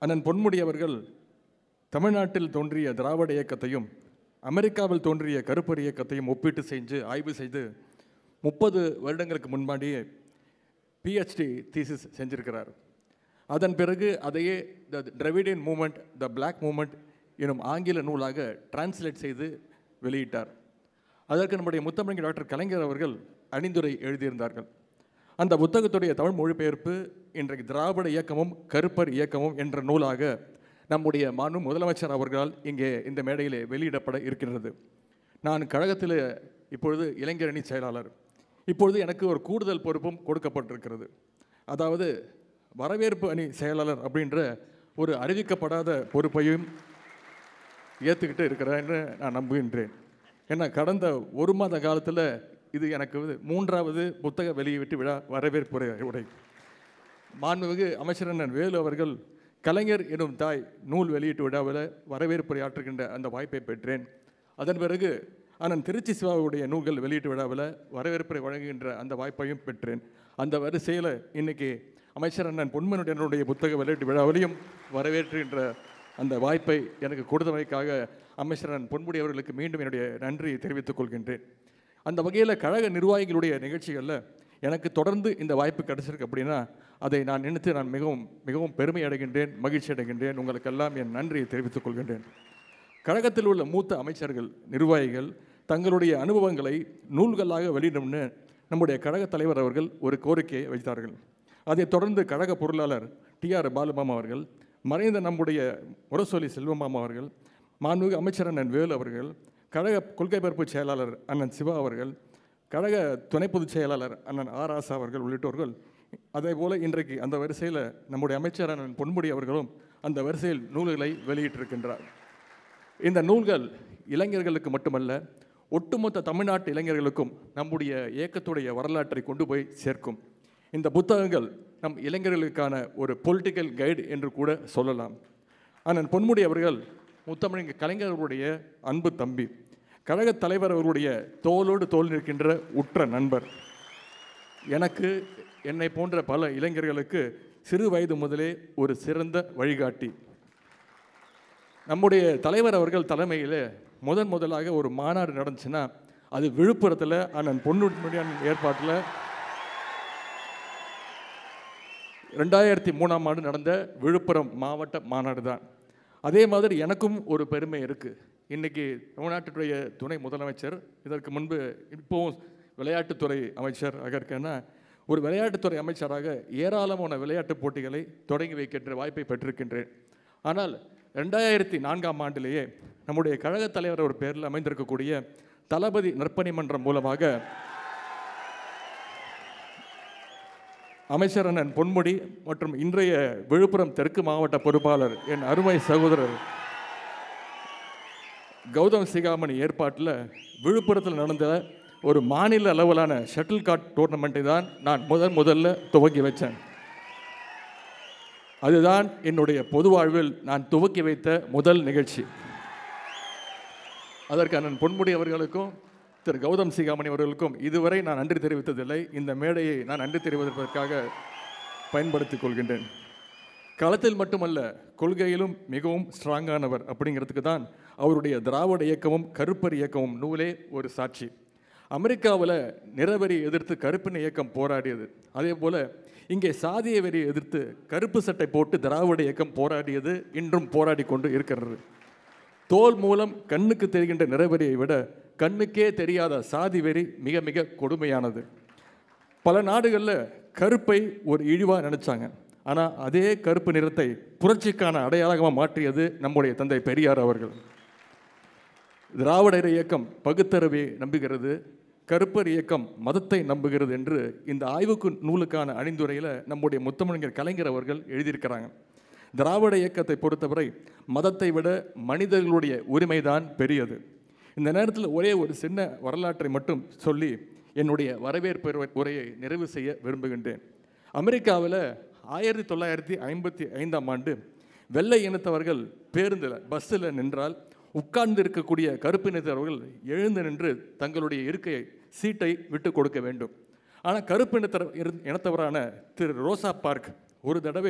அண்ணன் பொன்முடி அவர்கள் தமிழ்நாட்டில் தோன்றிய திராவிட இயக்கத்தையும் அமெரிக்காவில் தோன்றிய கருப்பர் இயக்கத்தையும் ஒப்பிட்டு செஞ்சு ஆய்வு செய்து முப்பது வருடங்களுக்கு முன்பாடியே பிஹெச்டி தீசிஸ் செஞ்சிருக்கிறார் அதன் பிறகு அதையே the Dravidian movement the black movement எனும் ஆங்கில நூலாக டிரான்ஸ்லேட் செய்து வெளியிட்டார் அதற்கு நம்முடைய முத்தமிழ் டாக்டர் கலைஞர் அவர்கள் அணிந்துரை எழுதியிருந்தார்கள் அந்த புத்தகத்துடைய தமிழ் மொழிபெயர்ப்பு இன்றைக்கு திராவிட இயக்கமும் கருப்பர் இயக்கமும் என்ற நூலாக நம்முடைய மாண்பு முதலமைச்சர் அவர்களால் இங்கே இந்த மேடையிலே வெளியிடப்பட இருக்கின்றது நான் கழகத்தில் இப்பொழுது இளைஞரணி செயலாளர் இப்பொழுது எனக்கு ஒரு கூடுதல் பொறுப்பும் கொடுக்கப்பட்டிருக்கிறது அதாவது வரவேற்பு அணி செயலாளர் அப்படின்ற ஒரு அறிவிக்கப்படாத பொறுப்பையும் ஏற்றுக்கிட்டு இருக்கிறேன்னு நான் நம்புகின்றேன் ஏன்னா கடந்த ஒரு மாத காலத்தில் இது எனக்கு வந்து மூன்றாவது புத்தக வெளியீட்டு விழா வரவேற்பு உரை- உரை மாண்புமிகு அமைச்சர் அண்ணன் வேலு அவர்கள் கலைஞர் எனும் தாய் நூல் வெளியீட்டு விழாவில் வரவேற்புரை ஆற்றுகின்ற அந்த வாய்ப்பை பெற்றேன் அதன் பிறகு அண்ணன் திருச்சி சிவாவுடைய நூல்கள் வெளியீட்டு விழாவில் வரவேற்புரை வழங்குகின்ற அந்த வாய்ப்பையும் பெற்றேன் அந்த வரிசையில் இன்னைக்கு அமைச்சர் அண்ணன் பொன்மனுடைய புத்தக வெளியீட்டு விழாவிலையும் வரவேற்றுகின்ற அந்த வாய்ப்பை எனக்கு கொடுத்தமைக்காக அமைச்சர் அண்ணன் பொன்முடி அவர்களுக்கு மீண்டும் என்னுடைய நன்றியை தெரிவித்துக் கொள்கின்றேன் அந்த வகையில் கழக நிர்வாகிகளுடைய நிகழ்ச்சிகளில் எனக்கு தொடர்ந்து இந்த வாய்ப்பு கிடைச்சிருக்கு அப்படின்னா அதை நான் நினைத்து நான் மிகவும் மிகவும் பெருமை அடைகின்றேன் மகிழ்ச்சி அடைகின்றேன் உங்களுக்கெல்லாம் என் நன்றியை தெரிவித்துக் கொள்கின்றேன் கழகத்தில் உள்ள மூத்த அமைச்சர்கள் நிர்வாகிகள் தங்களுடைய அனுபவங்களை நூல்களாக வெளியிடும்னு நம்முடைய கழக தலைவர் அவர்கள் ஒரு கோரிக்கையை வைத்தார்கள் அதைத் தொடர்ந்து கழக பொருளாளர் டிஆர் பாலுமாமா அவர்கள் மறைந்த நம்முடைய முரசொலி செல்வமாமா அவர்கள் மாண்புமிகு அமைச்சர் அண்ணன் வேலு அவர்கள் கழக கொள்கை பரப்பு செயலாளர் அண்ணன் சிவா அவர்கள் கழக துணை பொதுச் செயலாளர் அண்ணன் ஆர் ஆசா அவர்கள் உள்ளிட்டோர்கள் அதே போல இன்றைக்கு அந்த வரிசையில் நம்முடைய அமைச்சர் அண்ணன் பொன்முடி அவர்களும் அந்த வரிசையில் நூல்களை வெளியிட்டிருக்கின்றார் இந்த நூல்கள் இளைஞர்களுக்கு மட்டுமல்ல ஒட்டுமொத்த தமிழ்நாட்டு இளைஞர்களுக்கும் நம்முடைய இயக்கத்துடைய வரலாற்றை கொண்டு போய் சேர்க்கும் இந்த புத்தகங்கள் நம் இளைஞர்களுக்கான ஒரு பொலிட்டிக்கல் கைடு என்று கூட சொல்லலாம் அண்ணன் பொன்முடி அவர்கள் முத்தமிழ் கலைஞர்களுடைய அன்பு தம்பி கழகத் தலைவர் அவர்களுடைய தோளோடு தோல் நிற்கின்ற உற்ற நண்பர் எனக்கு என்னை போன்ற பல இளைஞர்களுக்கு சிறு வயது முதலே ஒரு சிறந்த வழிகாட்டி நம்முடைய தலைவர் அவர்கள் தலைமையில் முதன் முதலாக ஒரு மாநாடு நடந்துச்சுன்னா அது விழுப்புரத்தில் அண்ணன் பொன்னுடியான் ஏற்பாட்டில் ரெண்டாயிரத்தி மூணாம் ஆண்டு நடந்த விழுப்புரம் மாவட்ட மாநாடு தான் அதே மாதிரி எனக்கும் ஒரு பெருமை இருக்குது இன்றைக்கி தமிழ்நாட்டுடைய துணை முதலமைச்சர் இதற்கு முன்பு இப்போவும் விளையாட்டுத்துறை அமைச்சர் இருக்கேன்னா ஒரு விளையாட்டுத்துறை அமைச்சராக ஏராளமான விளையாட்டுப் போட்டிகளை தொடங்கி வைக்கின்ற வாய்ப்பை பெற்றிருக்கின்றேன் ஆனால் ரெண்டாயிரத்தி நான்காம் ஆண்டிலேயே நம்முடைய கழகத் தலைவர் ஒரு பேரில் அமைந்திருக்கக்கூடிய தளபதி நற்பணி மன்றம் மூலமாக அமைச்சர் அண்ணன் பொன்முடி மற்றும் இன்றைய விழுப்புரம் தெற்கு மாவட்ட பொறுப்பாளர் என் அருமை சகோதரர் கௌதம் சிகாமணி ஏற்பாட்டில் விழுப்புரத்தில் நடந்த ஒரு மாநில அளவிலான ஷட்டில் கார்ட் டோர்னமெண்ட்டை தான் நான் முதன் முதல்ல துவக்கி வச்சேன் அதுதான் என்னுடைய பொது வாழ்வில் நான் துவக்கி வைத்த முதல் நிகழ்ச்சி அதற்கு அண்ணன் பொன்முடி அவர்களுக்கும் திரு கௌதம் சிகாமணி அவர்களுக்கும் இதுவரை நான் நன்றி தெரிவித்ததில்லை இந்த மேடையை நான் நன்றி தெரிவிப்பதற்காக பயன்படுத்திக் கொள்கின்றேன் களத்தில் மட்டுமல்ல கொள்கையிலும் மிகவும் ஸ்ட்ராங்கானவர் அப்படிங்கிறதுக்கு தான் அவருடைய திராவிட இயக்கமும் கருப்பர் இயக்கமும் நூலே ஒரு சாட்சி அமெரிக்காவில் நிறவெறி எதிர்த்து கருப்பின இயக்கம் போராடியது அதே போல் இங்கே சாதிய வெறியை எதிர்த்து கருப்பு சட்டை போட்டு திராவிட இயக்கம் போராடியது இன்றும் போராடி கொண்டு இருக்கிறது தோல் மூலம் கண்ணுக்கு தெரிகின்ற நிறவெறியை விட கண்ணுக்கே தெரியாத சாதி வெறி மிக மிக கொடுமையானது பல நாடுகளில் கருப்பை ஒரு இழிவாக நினைச்சாங்க ஆனால் அதே கருப்பு நிறத்தை புரட்சிக்கான அடையாளமாக மாற்றியது நம்முடைய தந்தை பெரியார் அவர்கள் திராவிடர் இயக்கம் பகுத்தறிவை நம்புகிறது கருப்பர் இயக்கம் மதத்தை நம்புகிறது என்று இந்த ஆய்வுக்கு நூலுக்கான அணிந்துரையில் நம்முடைய முத்தமிழர் கலைஞர் அவர்கள் எழுதியிருக்கிறாங்க திராவிட இயக்கத்தை பொறுத்தவரை மதத்தை விட மனிதர்களுடைய உரிமைதான் பெரியது இந்த நேரத்தில் ஒரே ஒரு சின்ன வரலாற்றை மட்டும் சொல்லி என்னுடைய வரவேற்பு உரை- உரையை நிறைவு செய்ய விரும்புகின்றேன் அமெரிக்காவில் ஆயிரத்தி தொள்ளாயிரத்தி ஐம்பத்தி ஐந்தாம் ஆண்டு வெள்ளை இனத்தவர்கள் பேருந்தில் பஸ்ஸில் நின்றால் உட்கார்ந்து இருக்கக்கூடிய கருப்பு இனத்தவர்கள் எழுந்து நின்று தங்களுடைய இருக்கையை சீட்டை விட்டு கொடுக்க வேண்டும் ஆனால் கருப்பு இனத்தர இரு- இனத்தவரான திரு ரோசா பார்க் ஒரு தடவை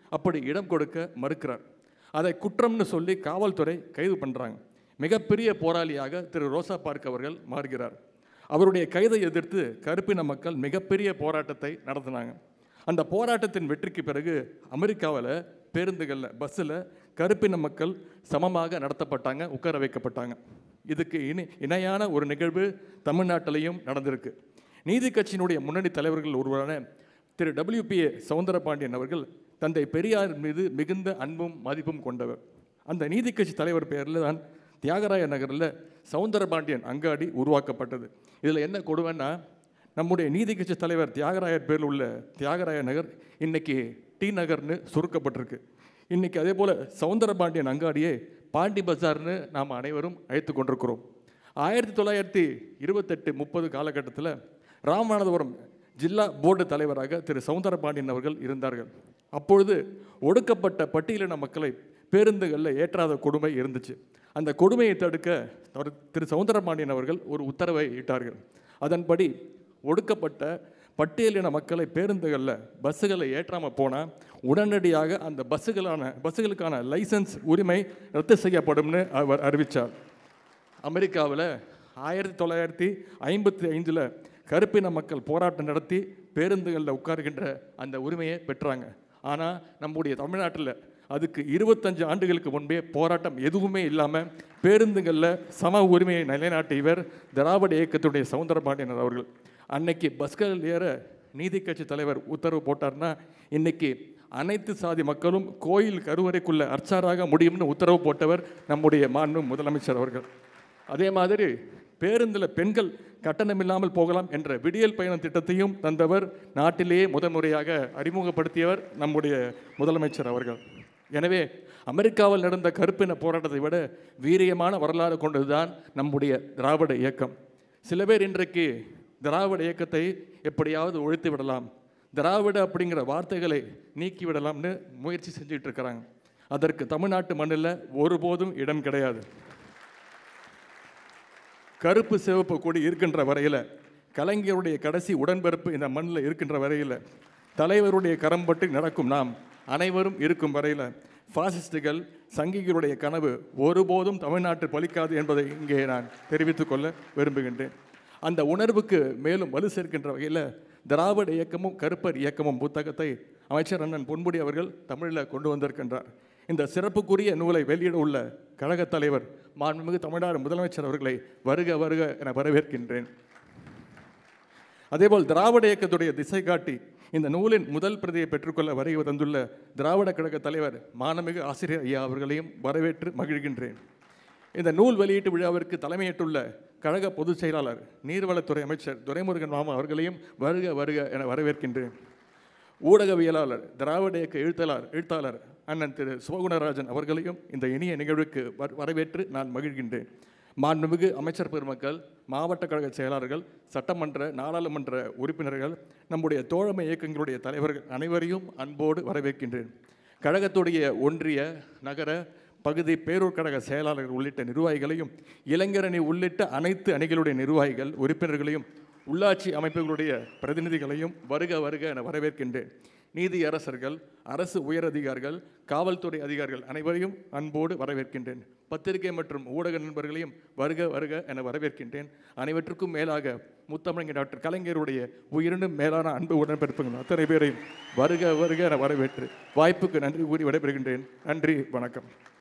அப்படி இடம் கொடுக்க மறுக்கிறார் அதை குற்றம்னு சொல்லி காவல்துறை கைது பண்ணுறாங்க மிகப்பெரிய போராளியாக திரு ரோசா பார்க் அவர்கள் மாறுகிறார் அவருடைய கைதை எதிர்த்து கருப்பின மக்கள் மிகப்பெரிய போராட்டத்தை நடத்தினாங்க அந்த போராட்டத்தின் வெற்றிக்கு பிறகு அமெரிக்காவில் பேருந்துகளில் பஸ்ஸில் கருப்பின மக்கள் சமமாக நடத்தப்பட்டாங்க உட்கார வைக்கப்பட்டாங்க இதுக்கு இணை இணையான ஒரு நிகழ்வு தமிழ்நாட்டிலையும் நடந்திருக்கு நீதி கட்சியினுடைய முன்னணி தலைவர்கள் ஒருவரான திரு டபிள்யூபிஏ சவுந்தரபாண்டியன் அவர்கள் தந்தை பெரியார் மீது மிகுந்த அன்பும் மதிப்பும் கொண்டவர் அந்த நீதி கட்சி தலைவர் பெயரில் தான் தியாகராய நகரில் சவுந்தரபாண்டியன் அங்காடி உருவாக்கப்பட்டது இதில் என்ன கொடுமைன்னா நம்முடைய நீதி கட்சி தலைவர் தியாகராயர் பேரில் உள்ள தியாகராய நகர் இன்னைக்கு டி நகர்னு சுருக்கப்பட்டிருக்கு இன்னைக்கு அதே போல் சவுந்தரபாண்டியன் அங்காடியே பாண்டி பஜார்னு நாம் அனைவரும் அழைத்து கொண்டிருக்கிறோம் ஆயிரத்தி தொள்ளாயிரத்தி இருபத்தெட்டு முப்பது காலகட்டத்தில் ராமநாதபுரம் ஜில்லா போர்டு தலைவராக திரு சவுந்தரபாண்டியன் அவர்கள் இருந்தார்கள் அப்பொழுது ஒடுக்கப்பட்ட பட்டியலின மக்களை பேருந்துகளில் ஏற்றாத கொடுமை இருந்துச்சு அந்த கொடுமையை தடுக்க அவர் திரு சவுந்தரபாண்டியன் அவர்கள் ஒரு உத்தரவை இட்டார்கள் அதன்படி ஒடுக்கப்பட்ட பட்டியலின மக்களை பேருந்துகளில் பஸ்ஸுகளை ஏற்றாமல் போனால் உடனடியாக அந்த பஸ்ஸுகளான பஸ்ஸுகளுக்கான லைசன்ஸ் உரிமை ரத்து செய்யப்படும்னு அவர் அறிவித்தார் அமெரிக்காவில் ஆயிரத்தி தொள்ளாயிரத்தி ஐம்பத்தி ஐந்தில் கருப்பின மக்கள் போராட்டம் நடத்தி பேருந்துகளில் உட்காருகின்ற அந்த உரிமையை பெற்றாங்க ஆனால் நம்முடைய தமிழ்நாட்டில் அதுக்கு இருபத்தஞ்சு ஆண்டுகளுக்கு முன்பே போராட்டம் எதுவுமே இல்லாமல் பேருந்துகளில் சம உரிமையை நிலைநாட்டியவர் திராவிட இயக்கத்துடைய சவுந்தரபாண்டியனர் அவர்கள் அன்னைக்கு பஸ்கள் ஏற நீதி கட்சி தலைவர் உத்தரவு போட்டார்னா இன்னைக்கு அனைத்து சாதி மக்களும் கோயில் கருவறைக்குள்ள அர்ச்சாராக முடியும்னு உத்தரவு போட்டவர் நம்முடைய மாண்பு முதலமைச்சர் அவர்கள் அதே மாதிரி பேருந்தில் பெண்கள் கட்டணம் இல்லாமல் போகலாம் என்ற விடியல் பயணம் திட்டத்தையும் தந்தவர் நாட்டிலேயே முதன்முறையாக அறிமுகப்படுத்தியவர் நம்முடைய முதலமைச்சர் அவர்கள் எனவே அமெரிக்காவில் நடந்த கருப்பின போராட்டத்தை விட வீரியமான வரலாறு கொண்டதுதான் நம்முடைய திராவிட இயக்கம் சில பேர் இன்றைக்கு திராவிட இயக்கத்தை எப்படியாவது ஒழித்து விடலாம் திராவிட அப்படிங்கிற வார்த்தைகளை நீக்கி விடலாம்னு முயற்சி செஞ்சுட்டு இருக்கிறாங்க அதற்கு தமிழ்நாட்டு மண்ணில் ஒருபோதும் இடம் கிடையாது கருப்பு சிவப்பு கொடி இருக்கின்ற வரையில் கலைஞருடைய கடைசி உடன்பிறப்பு இந்த மண்ணில் இருக்கின்ற வரையில் தலைவருடைய கரம்பட்டு நடக்கும் நாம் அனைவரும் இருக்கும் வரையில் பாசிஸ்டுகள் சங்கிகளுடைய கனவு ஒருபோதும் தமிழ்நாட்டில் பலிக்காது என்பதை இங்கே நான் தெரிவித்துக் கொள்ள விரும்புகின்றேன் அந்த உணர்வுக்கு மேலும் வலு சேர்க்கின்ற வகையில் திராவிட இயக்கமும் கருப்பர் இயக்கமும் புத்தகத்தை அமைச்சர் அண்ணன் பொன்முடி அவர்கள் தமிழில் கொண்டு வந்திருக்கின்றார் இந்த சிறப்புக்குரிய நூலை வெளியிட உள்ள கழகத் தலைவர் மாண்புமிகு தமிழ்நாடு முதலமைச்சர் அவர்களை வருக வருக என வரவேற்கின்றேன் அதேபோல் திராவிட இயக்கத்துடைய திசை காட்டி இந்த நூலின் முதல் பிரதியை பெற்றுக்கொள்ள வருகை தந்துள்ள திராவிட கழக தலைவர் மானமிகு ஆசிரியர் ஐயா அவர்களையும் வரவேற்று மகிழ்கின்றேன் இந்த நூல் வெளியீட்டு விழாவிற்கு தலைமையேற்றுள்ள கழக பொதுச் செயலாளர் நீர்வளத்துறை அமைச்சர் துரைமுருகன் மாமா அவர்களையும் வருக வருக என வரவேற்கின்றேன் ஊடகவியலாளர் திராவிட இயக்க எழுத்தாளர் எழுத்தாளர் அண்ணன் திரு சிவகுணராஜன் அவர்களையும் இந்த இனிய நிகழ்வுக்கு வர- வரவேற்று நான் மகிழ்கின்றேன் மாண்புமிகு அமைச்சர் பெருமக்கள் மாவட்ட கழக செயலாளர்கள் சட்டமன்ற நாடாளுமன்ற உறுப்பினர்கள் நம்முடைய தோழமை இயக்கங்களுடைய தலைவர்கள் அனைவரையும் அன்போடு வரவேற்கின்றேன் கழகத்துடைய ஒன்றிய நகர பகுதி பேரூர் கழக செயலாளர்கள் உள்ளிட்ட நிர்வாகிகளையும் இளைஞரணி உள்ளிட்ட அனைத்து அணிகளுடைய நிர்வாகிகள் உறுப்பினர்களையும் உள்ளாட்சி அமைப்புகளுடைய பிரதிநிதிகளையும் வருக வருக என வரவேற்கின்றேன் நீதி அரசர்கள் அரசு உயரதிகாரிகள் காவல்துறை அதிகாரிகள் அனைவரையும் அன்போடு வரவேற்கின்றேன் பத்திரிகை மற்றும் ஊடக நண்பர்களையும் வருக வருக என வரவேற்கின்றேன் அனைவற்றுக்கும் மேலாக முத்தமிழங்க டாக்டர் கலைஞருடைய உயிரினும் மேலான அன்பு உடன்பிறப்புகள் அத்தனை பேரையும் வருக வருக என வரவேற்று வாய்ப்புக்கு நன்றி கூறி விடைபெறுகின்றேன் நன்றி வணக்கம்